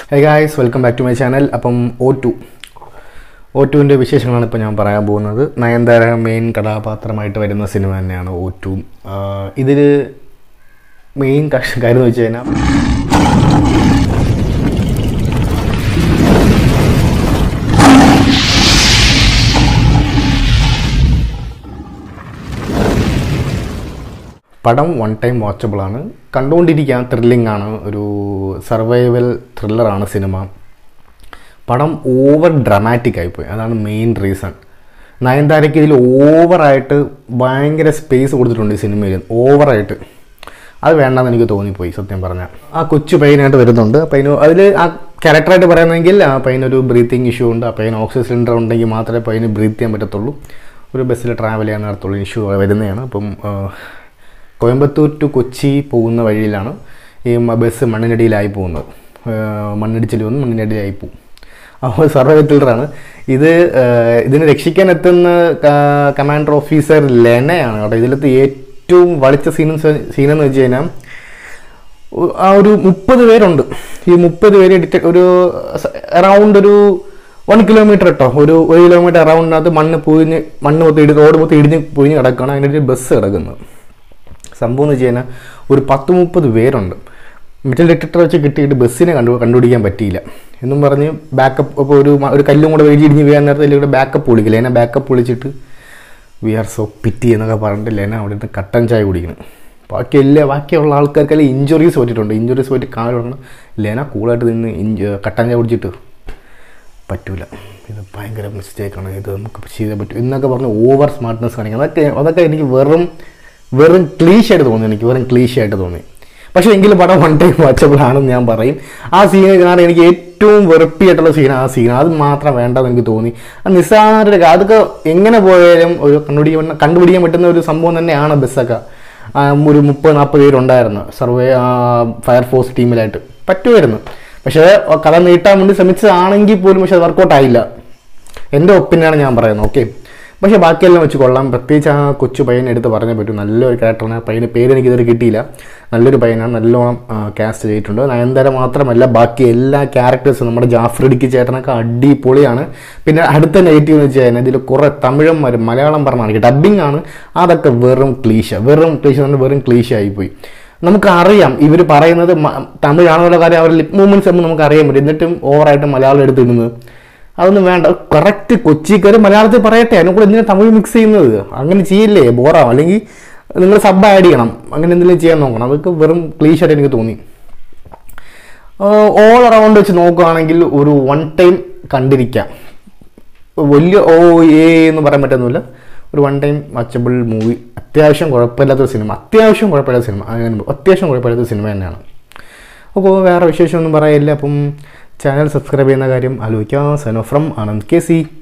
hey guys welcome back to my channel അപ്പം O two O ടുവിൻ്റെ വിശേഷങ്ങളാണ് ഇപ്പോൾ ഞാൻ പറയാൻ പോകുന്നത് നയൻതാര മെയിൻ കഥാപാത്രമായിട്ട് വരുന്ന സിനിമ തന്നെയാണ് ഒ ടു ഇതിൽ മെയിൻ കഷ്ട കാര്യം എന്ന് വെച്ച് കഴിഞ്ഞാൽ പടം വൺ ടൈം വാച്ചബിൾ ആണ് കണ്ടുകൊണ്ടിരിക്കാൻ ത്രില്ലിംഗ് ആണ് ഒരു സർവൈവൽ ത്രില്ലറാണ് സിനിമ പടം ഓവർ ഡ്രമാറ്റിക് ആയിപ്പോയി അതാണ് മെയിൻ റീസൺ നയൻതാരയ്ക്ക് ഇതിൽ ഓവറായിട്ട് ഭയങ്കര സ്പേസ് കൊടുത്തിട്ടുണ്ട് ഈ സിനിമയിൽ ഓവറായിട്ട് അത് വേണ്ടെന്ന് എനിക്ക് തോന്നിപ്പോയി സത്യം പറഞ്ഞാൽ ആ കൊച്ചു പയ്യനായിട്ട് വരുന്നുണ്ട് അപ്പം അതിന് അതിൽ ആ ക്യാരക്ടറായിട്ട് പറയുന്നെങ്കിൽ ആ പയ്യനൊരു ബ്രീത്തിങ് ഇഷ്യൂ ഉണ്ട് ആ പയ്യന് ഓക്സിജൻ സിലിണ്ടർ ഉണ്ടെങ്കിൽ മാത്രമേ പയ്യന് ബ്രീത്ത് ചെയ്യാൻ പറ്റത്തുള്ളൂ ഒരു ബസ്സിൽ ട്രാവൽ ചെയ്യാൻ നേരത്തുള്ള ഇഷ്യൂ വരുന്നതാണ് അപ്പം ആ, കോയമ്പത്തൂർ ടു കൊച്ചി പോകുന്ന വഴിയിലാണ് ഈ മ- ബസ് മണ്ണിനടിയിലായി പോകുന്നത് ആ, മണ്ണിടിച്ചിൽ വന്ന് മണ്ണിനടിയിലായി പോകും അപ്പോൾ സർവൈവൽ ത്രില്ലറാണ് ഇത് ആ, ഇതിനെ രക്ഷിക്കാൻ എത്തുന്ന ക- കമാൻഡർ ഓഫീസർ ലെനയാണ് കേട്ടോ ഇതിലത്തെ ഏറ്റവും വളിച്ച സീൻ സീനെന്ന് വെച്ച് കഴിഞ്ഞാൽ ഒ- ആ ഒരു മുപ്പത് പേരുണ്ട് ഈ മുപ്പത് പേര് ഡിറ്റ ഒരു അറൗണ്ട് ഒരു വൺ കിലോമീറ്റർ കേട്ടോ ഒരു ഒരു കിലോമീറ്റർ അറൗണ്ടിനകത്ത് മണ്ണ് പൊഴിഞ്ഞ് മണ്ണ് മൊത്തം ഇടി റോഡ് മൊത്തം ഇടിഞ്ഞ് പൊഴിഞ്ഞ് കിടക്കുകയാണ് അതിൻ്റെ ഒരു ബസ് കിടക്കുന്നത് സംഭവം എന്ന് വെച്ച് കഴിഞ്ഞാൽ ഒരു പത്ത് മുപ്പത് പേരുണ്ട് മെറ്റൽ ഡിറ്റക്ടർ വെച്ച് കിട്ടിയിട്ട് ബസ്സിനെ കണ്ടു കണ്ടുപിടിക്കാൻ പറ്റിയില്ല എന്നും പറഞ്ഞ് ബാക്കപ്പ് ഇപ്പോൾ ഒരു മ- ഒരു കല്ലും കൂടെ വെടി ഇടിഞ്ഞ് വീഴാൻ നേരത്തെ ഇതിലൂടെ ബാക്കപ്പ് വിളിക്കില്ല ലേന ബാക്കപ്പ് വിളിച്ചിട്ട് വി ആർ സോ പിറ്റി എന്നൊക്കെ പറഞ്ഞിട്ട് ലേന അവിടെ നിന്ന് കട്ടൻ ചായ കുടിക്കണം ബാക്കി എല്ലാ ബാക്കിയുള്ള ആൾക്കാർക്കെല്ലാം ഇഞ്ചുറീസ് പറ്റിയിട്ടുണ്ട് ഇഞ്ചുറീസ് പറ്റി കാലുണ്ട് ലേന കൂളായിട്ട് നിന്ന് ഇഞ്ച് കട്ടൻ ചായ കുടിച്ചിട്ട് പറ്റൂല ഇത് ഭയങ്കര മിസ്റ്റേക്കാണ് ഇത് നമുക്ക് ചെയ്തേ പറ്റും എന്നൊക്കെ പറഞ്ഞ് ഓവർ സ്മാർട്ട്നെസ് കാണിക്കണം അതൊക്കെ അതൊക്കെ എനിക്ക് വെറും വെറും ക്ലീഷായിട്ട് തോന്നി എനിക്ക് വെറും ക്ലീഷായിട്ട് തോന്നി പക്ഷേ എങ്കിലും പടം വൺ ടൈം വാച്ചബിൾ ആണെന്ന് ഞാൻ പറയും ആ സീൻ കാരണം എനിക്ക് ഏറ്റവും വെറുപ്പിയായിട്ടുള്ള സീൻ ആ സീൻ അത് മാത്രം വേണ്ടെന്ന് എനിക്ക് തോന്നി ആ നിസ്സാര കാ- അതൊക്കെ എങ്ങനെ പോയാലും ഒരു കണ്ടുപിടിക്കാൻ കണ്ടുപിടിക്കാൻ പറ്റുന്ന ഒരു സംഭവം തന്നെയാണ് ബസ്സൊക്കെ ആ, ഒരു മുപ്പത് നാൽപ്പത് പേരുണ്ടായിരുന്നു സർവേ ഫയർഫോഴ്സ് ടീമിലായിട്ട് പറ്റുമായിരുന്നു പക്ഷേ ആ കഥ നീട്ടാൻ വേണ്ടി ശ്രമിച്ചതാണെങ്കിൽ പോലും പക്ഷെ അത് വർക്കൗട്ട് ആയില്ല എൻ്റെ ഒപ്പീനിയനാണ് ഞാൻ പറയുന്നത് ഓക്കെ പക്ഷേ ബാക്കിയെല്ലാം വെച്ച് കൊള്ളാം പ്രത്യേകിച്ച് ആ കൊച്ചു പയ്യനെ എടുത്ത് പറഞ്ഞേ പറ്റും നല്ലൊരു ക്യാരക്ടറാണ് ആ പയ്യന് പേര് എനിക്ക് ഇതുവരെ കിട്ടിയില്ല നല്ലൊരു പയ്യനാണ് നല്ലോണം കാസ്റ്റ് ചെയ്തിട്ടുണ്ട് നയൻതാര മാത്രമല്ല ബാക്കി എല്ലാ ക്യാരക്ടേഴ്സും നമ്മുടെ ജാഫ്രിഡിക്ക് ചേട്ടനൊക്കെ അടിപൊളിയാണ് പിന്നെ അടുത്ത നെഗറ്റീവ് എന്ന് വെച്ച് കഴിഞ്ഞാൽ ഇതിൽ കുറേ തമിഴന്മാരും മലയാളം പറഞ്ഞാണ് ഡബ്ബിംഗ് ആണ് അതൊക്കെ വെറും ക്ലീശ വെറും ക്ലീശ എന്ന് പറഞ്ഞാൽ വെറും ക്ലീശ ആയിപ്പോയി നമുക്കറിയാം ഇവർ പറയുന്നത് മ- തമിഴാണെന്നുള്ള കാര്യം അവരുടെ ലിപ് മൂവ്മെന്റ്സ് നമ്മൾ നമുക്ക് അറിയാൻ പറ്റും എന്നിട്ടും ഓവറായിട്ട് മലയാളം എടുത്തിടുന്നത് അതൊന്നും വേണ്ട കറക്റ്റ് കൊച്ചിക്കാർ മലയാളത്തിൽ പറയട്ടെ അതിനെ കൂടെ എന്തിനാ തമിഴ് മിക്സ് ചെയ്യുന്നത് അങ്ങനെ ചെയ്യില്ലേ ബോറാവും അല്ലെങ്കിൽ നിങ്ങൾ സബ് ആഡ് ചെയ്യണം അങ്ങനെ എന്തെങ്കിലും ചെയ്യാൻ നോക്കണം അതൊക്കെ വെറും ക്ലീഷായിട്ട് എനിക്ക് തോന്നി ഓൾ അറൗണ്ട് വെച്ച് നോക്കുകയാണെങ്കിൽ ഒരു വൺ ടൈം കണ്ടിരിക്കാം വലിയ ഓ ഏ എന്ന് പറയാൻ പറ്റുന്നില്ല ഒരു വൺ ടൈം വാച്ചബിൾ മൂവി അത്യാവശ്യം കുഴപ്പമില്ലാത്തൊരു സിനിമ അത്യാവശ്യം കുഴപ്പമില്ലാത്ത സിനിമ അങ്ങനെ അത്യാവശ്യം കുഴപ്പമില്ലാത്ത സിനിമ തന്നെയാണ് അപ്പോൾ വേറെ വിശേഷമൊന്നും പറയില്ല അപ്പം ചാനൽ സബ്സ്ക്രൈബ് ചെയ്യുന്ന കാര്യം ആലോചിക്കാം Sano from Anand K C